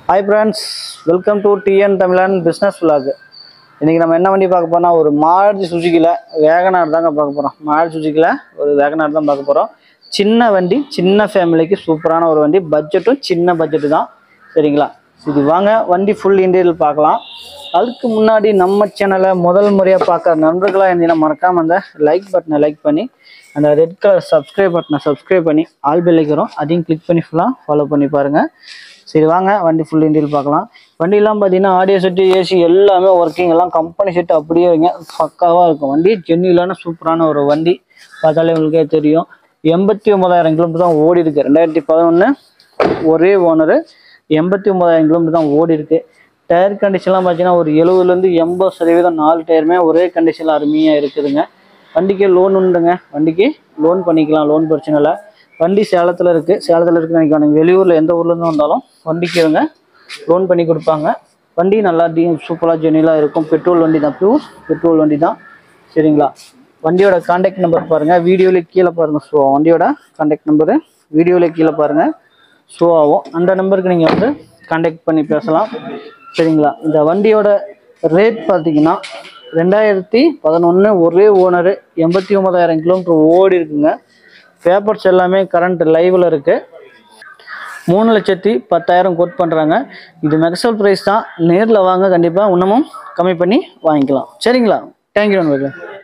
hi friends welcome to TN Tamizhan business vlog இன்றைக்கி நம்ம என்ன வண்டி பார்க்க போறோம்னா ஒரு மாருதி சுஜுக்கியில் வேகனார் தாங்க பார்க்க போகிறோம் மாருதி சுஜுக்கியில் ஒரு வேகனார் தான் பார்க்க போகிறோம் சின்ன வண்டி சின்ன ஃபேமிலிக்கு சூப்பரான ஒரு வண்டி பட்ஜெட்டும் சின்ன பட்ஜெட்டு தான் சரிங்களா இது வாங்க வண்டி ஃபுல் இன்டீரியல் பார்க்கலாம் அதுக்கு முன்னாடி நம்ம சேனலை முதல் முறையாக பார்க்குற நண்பர்களாக இருந்தீங்கன்னா மறக்காமல் அந்த லைக் பட்டனை லைக் பண்ணி அந்த ரெட் கலர் சப்ஸ்கிரைப் பட்டனை சப்ஸ்கிரைப் பண்ணி ஆல் பெல் வைக்கிறோம் அதையும் கிளிக் பண்ணி ஃபுல்லாக ஃபாலோ பண்ணி பாருங்கள் சரி வாங்க வண்டி ஃபுல் இன்டீரியல் பார்க்கலாம் வண்டியெல்லாம் பார்த்தீங்கன்னா ஆடியோ செட்டு ஏசி எல்லாமே ஒர்க்கிங் எல்லாம் கம்பெனி செட்டு அப்படியே வைங்க பக்காவாக இருக்கும் வண்டி ஜென்யூலான சூப்பரான ஒரு வண்டி பார்த்தாலே உங்களுக்கே தெரியும் எண்பத்தி ஒன்பதாயிரம் கிலோமீட்டர் தான் ஓடி இருக்கு ரெண்டாயிரத்தி பதினொன்று ஒரே ஓனரு எண்பத்தி ஒன்பதாயிரம் கிலோமீட்டர் தான் ஓடி இருக்கு டயர் கண்டிஷன்லாம் பார்த்தீங்கன்னா ஒரு எழுபதுலேருந்து எண்பது சதவீதம் நாலு டயருமே ஒரே கண்டிஷனில் அருமையாக இருக்குதுங்க வண்டிக்கு லோன் உண்டுங்க வண்டிக்கு லோன் பண்ணிக்கலாம் லோன் பிரச்சனை இல்லை வண்டி சேலத்தில் இருக்குது சேலத்தில் இருக்கு நினைக்கிறேன் வெளியூரில் எந்த ஊர்லேருந்து வந்தாலும் வண்டிக்கு இவங்க லோன் பண்ணி கொடுப்பாங்க வண்டி நல்லா டி சூப்பராக ஜெனிலாக இருக்கும் பெட்ரோல் வண்டி தான் ப்யூர் பெட்ரோல் வண்டி தான் சரிங்களா வண்டியோட காண்டாக்ட் நம்பர் பாருங்கள் வீடியோவில் கீழே பாருங்கள் ஷோ வண்டியோட காண்டாக்ட் நம்பரு வீடியோவில் கீழே பாருங்கள் ஷோ ஆகும் அந்த நம்பருக்கு நீங்கள் வந்து காண்டாக்ட் பண்ணி பேசலாம் சரிங்களா இந்த வண்டியோட ரேட் பார்த்தீங்கன்னா ரெண்டாயிரத்தி பதினொன்று ஒரே ஓனரு எண்பத்தி ஒன்பதாயிரம் கிலோமீட்டர் ஓடி இருக்குங்க பேப்பர்ஸ் எல்லாமே கரண்ட் லைவில் இருக்குது மூணு லட்சத்தி பத்தாயிரம் கோட் பண்ணுறாங்க இது மெக்சல் ப்ரைஸ் தான் நேரில் வாங்க கண்டிப்பாக இன்னமும் கம்மி பண்ணி வாங்கிக்கலாம் சரிங்களா தேங்க்யூ நண்பர்களே